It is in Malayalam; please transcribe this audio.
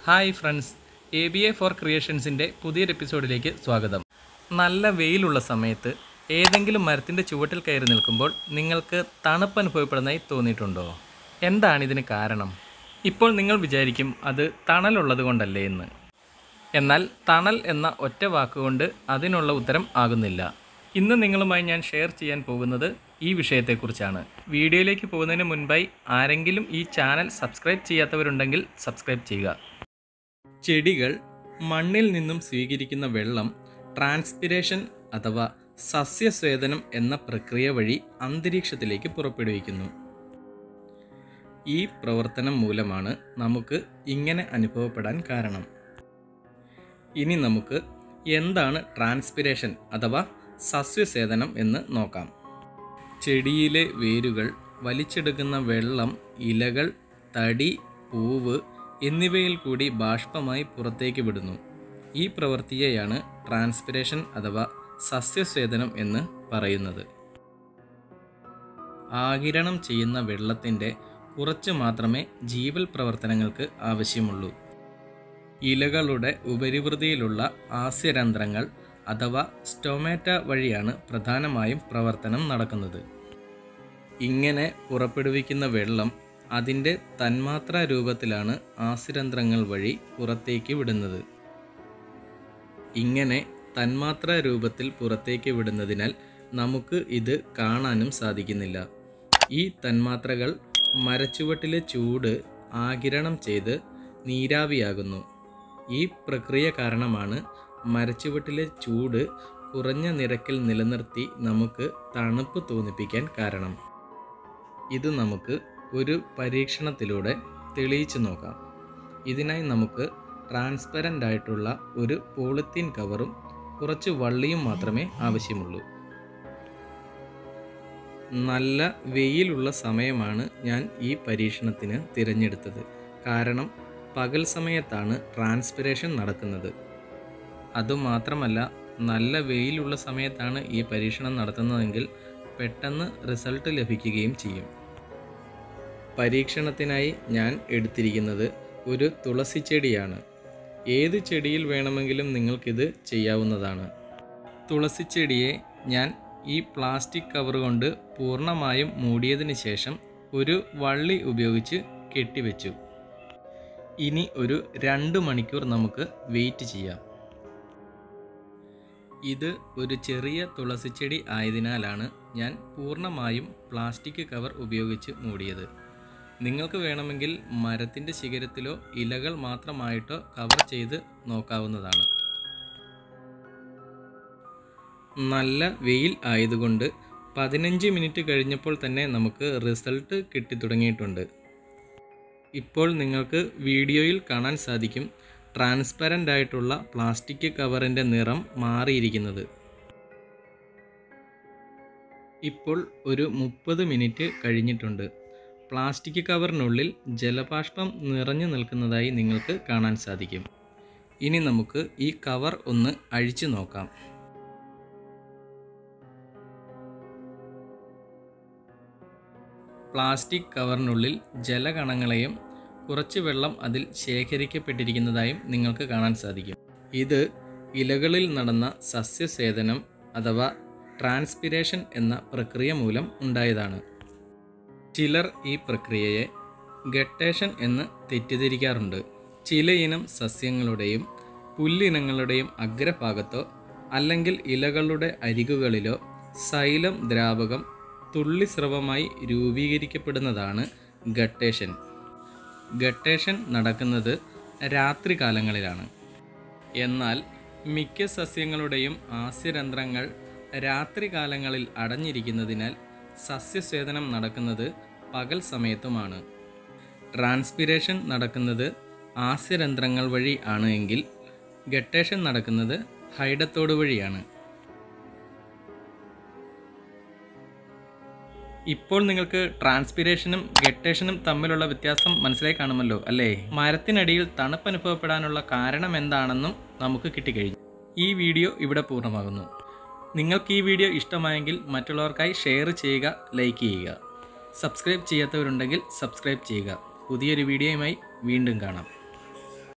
hi friends A B A four ക്രിയേഷൻസിൻ്റെ പുതിയൊരു എപ്പിസോഡിലേക്ക് സ്വാഗതം നല്ല വെയിലുള്ള സമയത്ത് ഏതെങ്കിലും മരത്തിൻ്റെ ചുവട്ടിൽ കയറി നിൽക്കുമ്പോൾ നിങ്ങൾക്ക് തണുപ്പ് അനുഭവപ്പെടുന്നതായി തോന്നിയിട്ടുണ്ടോ എന്താണ് ഇതിന് കാരണം ഇപ്പോൾ നിങ്ങൾ വിചാരിക്കും അത് തണലുള്ളത് കൊണ്ടല്ലേ എന്ന് എന്നാൽ തണൽ എന്ന ഒറ്റ വാക്കുകൊണ്ട് അതിനുള്ള ഉത്തരം ആകുന്നില്ല ഇന്ന് നിങ്ങളുമായി ഞാൻ ഷെയർ ചെയ്യാൻ പോകുന്നത് ഈ വിഷയത്തെക്കുറിച്ചാണ് വീഡിയോയിലേക്ക് പോകുന്നതിന് മുൻപായി ആരെങ്കിലും ഈ ചാനൽ സബ്സ്ക്രൈബ് ചെയ്യാത്തവരുണ്ടെങ്കിൽ സബ്സ്ക്രൈബ് ചെയ്യുക ചെടികൾ മണ്ണിൽ നിന്നും സ്വീകരിക്കുന്ന വെള്ളം ട്രാൻസ്പിരേഷൻ അഥവാ സസ്യസ്വേദനം എന്ന പ്രക്രിയ വഴി അന്തരീക്ഷത്തിലേക്ക് പുറപ്പെടുവിക്കുന്നു ഈ പ്രവർത്തനം മൂലമാണ് നമുക്ക് ഇങ്ങനെ അനുഭവപ്പെടാൻ കാരണം ഇനി നമുക്ക് എന്താണ് ട്രാൻസ്പിരേഷൻ അഥവാ സസ്യസേചനം എന്ന് നോക്കാം ചെടിയിലെ വേരുകൾ വലിച്ചെടുക്കുന്ന വെള്ളം ഇലകൾ തടി പൂവ് എന്നിവയിൽ കൂടി ബാഷ്പമായി പുറത്തേക്ക് വിടുന്നു ഈ പ്രവൃത്തിയെയാണ് ട്രാൻസ്പിരേഷൻ അഥവാ സസ്യസ്വേദനം എന്ന് പറയുന്നത് ആകിരണം ചെയ്യുന്ന വെള്ളത്തിൻ്റെ കുറച്ച് മാത്രമേ ജീവൽ പ്രവർത്തനങ്ങൾക്ക് ആവശ്യമുള്ളൂ ഇലകളുടെ ഉപരിവൃതിയിലുള്ള ആസ്യരന്ധ്രങ്ങൾ അഥവാ സ്റ്റൊമാറ്റ വഴിയാണ് പ്രധാനമായും പ്രവർത്തനം നടക്കുന്നത് ഇങ്ങനെ പുറപ്പെടുവിക്കുന്ന വെള്ളം അതിൻ്റെ തന്മാത്രാ രൂപത്തിലാണ് ആസ്യരന്ധ്രങ്ങൾ വഴി പുറത്തേക്ക് വിടുന്നത് ഇങ്ങനെ തന്മാത്രാ രൂപത്തിൽ പുറത്തേക്ക് വിടുന്നതിനാൽ നമുക്ക് ഇത് കാണാനും സാധിക്കുന്നില്ല ഈ തന്മാത്രകൾ മരച്ചുവട്ടിലെ ചൂട് ആകിരണം ചെയ്ത് നീരാവിയാകുന്നു ഈ പ്രക്രിയ കാരണമാണ് മരച്ചുവട്ടിലെ ചൂട് കുറഞ്ഞ നിരക്കിൽ നിലനിർത്തി നമുക്ക് തണുപ്പ് തോന്നിപ്പിക്കാൻ കാരണം ഇത് നമുക്ക് ഒരു പരീക്ഷണത്തിലൂടെ തെളിയിച്ചു നോക്കാം ഇതിനായി നമുക്ക് ട്രാൻസ്പെറൻ്റ് ആയിട്ടുള്ള ഒരു പോളിത്തീൻ കവറും കുറച്ച് വള്ളിയും മാത്രമേ ആവശ്യമുള്ളൂ നല്ല വെയിലുള്ള സമയമാണ് ഞാൻ ഈ പരീക്ഷണത്തിന് തിരഞ്ഞെടുത്തത് കാരണം പകൽ സമയത്താണ് ട്രാൻസ്പിരേഷൻ നടക്കുന്നത് അതുമാത്രമല്ല നല്ല വെയിലുള്ള സമയത്താണ് ഈ പരീക്ഷണം നടത്തുന്നതെങ്കിൽ പെട്ടെന്ന് റിസൾട്ട് ലഭിക്കുകയും ചെയ്യും പരീക്ഷണത്തിനായി ഞാൻ എടുത്തിരിക്കുന്നത് ഒരു തുളസി ചെടിയാണ് ഏത് ചെടിയിൽ വേണമെങ്കിലും നിങ്ങൾക്കിത് ചെയ്യാവുന്നതാണ് തുളസി ചെടിയെ ഞാൻ ഈ പ്ലാസ്റ്റിക് കവർ കൊണ്ട് പൂർണ്ണമായും മൂടിയതിന് ശേഷം ഒരു വള്ളി ഉപയോഗിച്ച് കെട്ടിവെച്ചു ഇനി ഒരു രണ്ട് മണിക്കൂർ നമുക്ക് വെയിറ്റ് ചെയ്യാം ഇത് ഒരു ചെറിയ തുളസിച്ചെടി ആയതിനാലാണ് ഞാൻ പൂർണ്ണമായും പ്ലാസ്റ്റിക് കവർ ഉപയോഗിച്ച് മൂടിയത് നിങ്ങൾക്ക് വേണമെങ്കിൽ മരത്തിൻ്റെ ശിഖരത്തിലോ ഇലകൾ മാത്രമായിട്ടോ കവർ ചെയ്ത് നോക്കാവുന്നതാണ് നല്ല വെയിൽ ആയതുകൊണ്ട് പതിനഞ്ച് മിനിറ്റ് കഴിഞ്ഞപ്പോൾ തന്നെ നമുക്ക് റിസൾട്ട് കിട്ടിത്തുടങ്ങിയിട്ടുണ്ട് ഇപ്പോൾ നിങ്ങൾക്ക് വീഡിയോയിൽ കാണാൻ സാധിക്കും ട്രാൻസ്പെറൻ്റ് ആയിട്ടുള്ള പ്ലാസ്റ്റിക് കവറിൻ്റെ നിറം മാറിയിരിക്കുന്നത് ഇപ്പോൾ ഒരു മുപ്പത് മിനിറ്റ് കഴിഞ്ഞിട്ടുണ്ട് പ്ലാസ്റ്റിക് കവറിനുള്ളിൽ ജലബാഷ്പം നിറഞ്ഞു നിൽക്കുന്നതായി നിങ്ങൾക്ക് കാണാൻ സാധിക്കും ഇനി നമുക്ക് ഈ കവർ ഒന്ന് അഴിച്ചു നോക്കാം പ്ലാസ്റ്റിക് കവറിനുള്ളിൽ ജലകണങ്ങളെയും കുറച്ച് വെള്ളം അതിൽ ശേഖരിക്കപ്പെട്ടിരിക്കുന്നതായും നിങ്ങൾക്ക് കാണാൻ സാധിക്കും ഇത് ഇലകളിൽ നടന്ന സസ്യസേചനം അഥവാ ട്രാൻസ്പിരേഷൻ എന്ന പ്രക്രിയ മൂലം ഉണ്ടായതാണ് ചിലർ ഈ പ്രക്രിയയെ ഗട്ടേഷൻ എന്ന് തെറ്റിദ്ധരിക്കാറുണ്ട് ചിലയിനം സസ്യങ്ങളുടെയും പുല്ലിനങ്ങളുടെയും അഗ്രഭാഗത്തോ അല്ലെങ്കിൽ ഇലകളുടെ അരികുകളിലോ സൈലം ദ്രാവകം തുള്ളിസ്രവമായി രൂപീകരിക്കപ്പെടുന്നതാണ് ഗട്ടേഷൻ ഗട്ടേഷൻ നടക്കുന്നത് രാത്രികാലങ്ങളിലാണ് എന്നാൽ മിക്ക സസ്യങ്ങളുടെയും ആസ്യരന്ധ്രങ്ങൾ രാത്രികാലങ്ങളിൽ അടഞ്ഞിരിക്കുന്നതിനാൽ സസ്യസ്വേദനം നടക്കുന്നത് പകൽ സമയത്തുമാണ് ട്രാൻസ്പിരേഷൻ നടക്കുന്നത് ആസ്യരന്ധ്രങ്ങൾ വഴി ആണ് എങ്കിൽ ഗട്ടേഷൻ നടക്കുന്നത് ഹൈഡത്തോട് വഴിയാണ് ഇപ്പോൾ നിങ്ങൾക്ക് ട്രാൻസ്പിരേഷനും ഗട്ടേഷനും തമ്മിലുള്ള വ്യത്യാസം മനസ്സിലായി കാണുമല്ലോ അല്ലേ മരത്തിനടിയിൽ തണുപ്പ് അനുഭവപ്പെടാനുള്ള കാരണം എന്താണെന്നും നമുക്ക് കിട്ടിക്കഴിഞ്ഞു ഈ വീഡിയോ ഇവിടെ പൂർണ്ണമാകുന്നു നിങ്ങൾക്ക് ഈ വീഡിയോ ഇഷ്ടമായെങ്കിൽ മറ്റുള്ളവർക്കായി ഷെയർ ചെയ്യുക ലൈക്ക് ചെയ്യുക സബ്സ്ക്രൈബ് ചെയ്യാത്തവരുണ്ടെങ്കിൽ സബ്സ്ക്രൈബ് ചെയ്യുക പുതിയൊരു വീഡിയോയുമായി വീണ്ടും കാണാം